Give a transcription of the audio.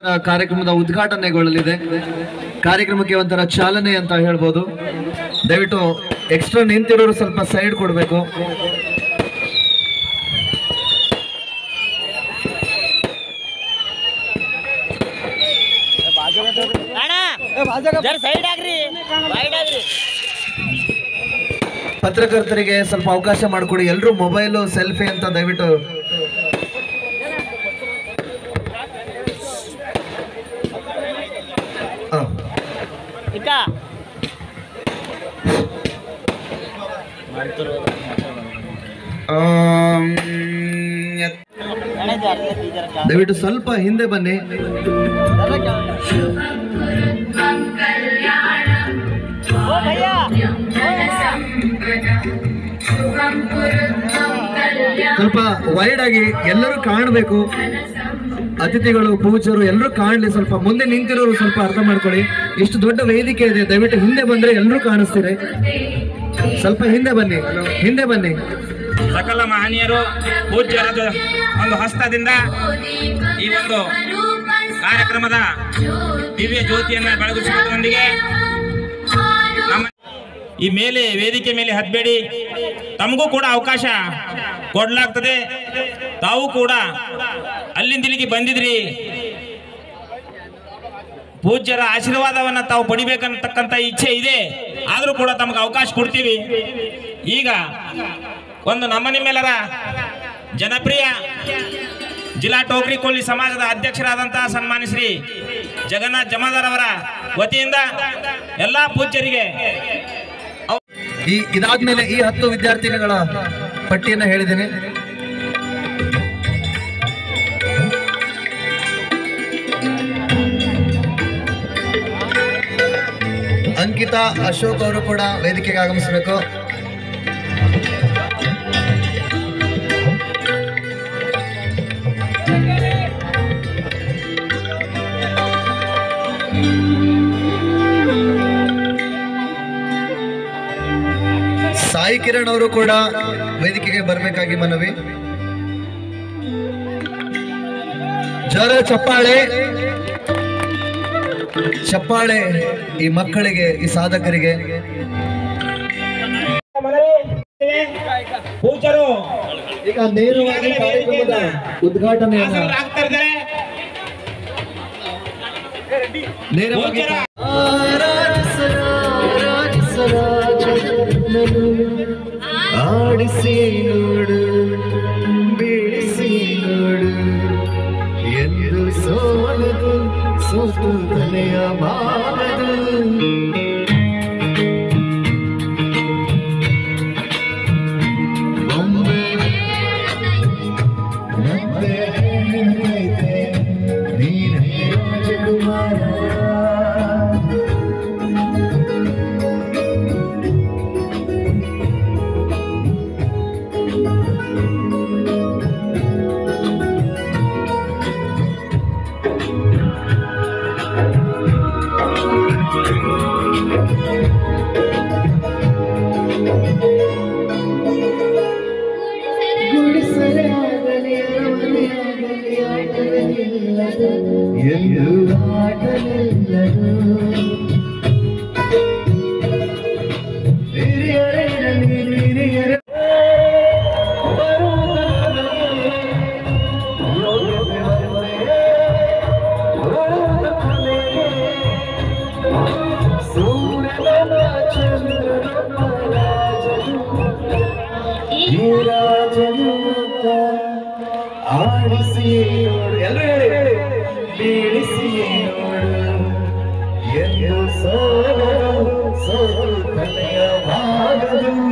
ಆ, ಕಾರ್ಯಕ್ರಮದ ಉದ್ಘಾಟನೆಗೊಳ್ಳಲಿದೆ ಕಾರ್ಯಕ್ರಮಕ್ಕೆ ಒಂಥರ ಚಾಲನೆ ಅಂತ ಹೇಳ್ಬೋದು ದಯವಿಟ್ಟು ಎಕ್ಸ್ಟ್ರಾ ನಿಂತಿರೋರು ಸ್ವಲ್ಪ ಸೈಡ್ ಕೊಡಬೇಕು ಅಣ್ಣ ಜರ ಸೈಡ್ ಆಗ್ರಿ ಸೈಡ್ ಆಗ್ರಿ ಪತ್ರಕರ್ತರಿಗೆ ಸ್ವಲ್ಪ ಅವಕಾಶ ಮಾಡಿಕೊಡಿ ಎಲ್ಲರೂ ಮೊಬೈಲು ಸೆಲ್ಫಿ ಅಂತ ದಯವಿಟ್ಟು ಆ, ಇಕ್ಕ ಆಮ್, ಎತ್- ಅಣ್ಣ ಜರ ಜರ ಜರ ದಯವಿಟ್ಟು ಸ್ವಲ್ಪ ಹಿಂದೆ ಬನ್ನಿ ಓ ಭಯ್ಯ ಸ್ವಲ್ಪ ವೈಡ್ ಆಗಿ ಎಲ್ಲರೂ ಕಾಣಬೇಕು ಅತಿಥಿಗಳು ಪೂಜರು ಎಲ್ಲರೂ ಕಾಣಲಿ ಸ್ವಲ್ಪ ಮುಂದೆ ನಿಂತಿರೋರು ಸ್ವಲ್ಪ ಅರ್ಥ ಮಾಡ್ಕೊಳ್ಳಿ ಇಷ್ಟು ದೊಡ್ಡ ವೇದಿಕೆ ಇದೆ ದಯವಿಟ್ಟು ಹಿಂದೆ ಬಂದ್ರೆ ಎಲ್ಲರೂ ಕಾಣಿಸ್ತೀರಿ ಸ್ವಲ್ಪ ಹಿಂದೆ ಬನ್ನಿ ಹಿಂದೆ ಬನ್ನಿ ಸಕಲ ಮಹನೀಯರು ಪೂಜ್ಯರದ ಒಂದು ಹಸ್ತದಿಂದ ಈ ಒಂದು ಕಾರ್ಯಕ್ರಮದ ದಿವ್ಯ ಜ್ಯೋತಿಯನ್ನ ಬೆಳಗಿಸುವುದರೊಂದಿಗೆ ನಮ್ಮ ಈ ಮೇಲೆ ವೇದಿಕೆ ಮೇಲೆ ಹತ್ಬೇಡಿ ತಮಗೂ ಕೂಡ ಅವಕಾಶ ಕೊಡಲಾಗ್ತದೆ ತಾವು ಕೂಡ ಅಲ್ಲಿಂದ ಇಲ್ಲಿಗೆ ಬಂದಿದ್ರಿ ಪೂಜ್ಯರ ಆಶೀರ್ವಾದವನ್ನ ತಾವು ಪಡಿಬೇಕನ್ನತಕ್ಕಂಥ ಇಚ್ಛೆ ಇದೆ ಆದರೂ ಕೂಡ ತಮಗೆ ಅವಕಾಶ ಕೊಡ್ತೀವಿ ಈಗ ಒಂದು ನಮ್ಮ ನಿಮ್ಮೆಲ್ಲರ ಜನಪ್ರಿಯ ಜಿಲ್ಲಾ ಟೋಕ್ರಿ ಕೋಲಿ ಸಮಾಜದ ಅಧ್ಯಕ್ಷರಾದಂತಹ ಸನ್ಮಾನಿ ಶ್ರೀ ಜಗನ್ನಾಥ್ ಜಮಾದಾರ್ ಅವರ ವತಿಯಿಂದ ಎಲ್ಲಾ ಪೂಜ್ಯರಿಗೆ ಈ ಇದಾದ್ಮೇಲೆ ಈ ಹತ್ತು ವಿದ್ಯಾರ್ಥಿನಿಗಳ ಪಟ್ಟಿಯನ್ನ ಹೇಳಿದ್ದೀನಿ ಅಂಕಿತಾ ಅಶೋಕ್ ಅವರು ಕೂಡ ವೇದಿಕೆಗೆ ಆಗಮಿಸಬೇಕು ಸಾಯಿ ಕಿರಣ್ ಅವರು ಕೂಡ ವೇದಿಕೆಗೆ ಬರಬೇಕಾಗಿ ಮನವಿ ಜರ ಚಪ್ಪಾಳೆ ಚಪ್ಪಾಳೆ ಈ ಮಕ್ಕಳಿಗೆ ಈ ಸಾಧಕರಿಗೆ ಪೂಜ್ಯರು ಈಗ ನೇರವಾಗಿ ಕಾರ್ಯಕ್ರಮದ ಉದ್ಘಾಟನೆಯನ್ನ ಆಗ್ತಾ ಇದ್ದಾರೆ ನೇರವಾಗಿ ಪೂಜ್ಯರ ಆಡಿಸಿ ನೋಡು ಬೀಳಿಸಿ ನೋಡು ಎಂದು ಸೋಲದು ಸೋತು ತಲೆಯ ಬಾರದು ಬೊಂಬೆ ಮತ್ತೆ ಹೇಳೈತೆ ನೀನೇ ರಾಜಕುಮಾರ ಗುಡಿಸಲಾಗಲಿ ಅರಮನೆಯಾಗಲಿ ಆಟವಿಲ್ಲದು ಎಂದು ಆಟವಿಲ್ಲದು ಹಿರಿಯರೇನಲಿ ಹಿರಿಯರ ಸೂರ್ಯನ ಚಂದ್ರನ ರಾಜನು ಈ ರಾಜನೂತ ಆಡಿಸಿ ನೋಡು ಎಲ್ಲರೂ ಹೇಳಿ ಬೀಳಿಸಿ ನೋಡು ಎಂದು ಸೋಲದು ಸೋಲು ತಲೆಯ ಭಾಗದು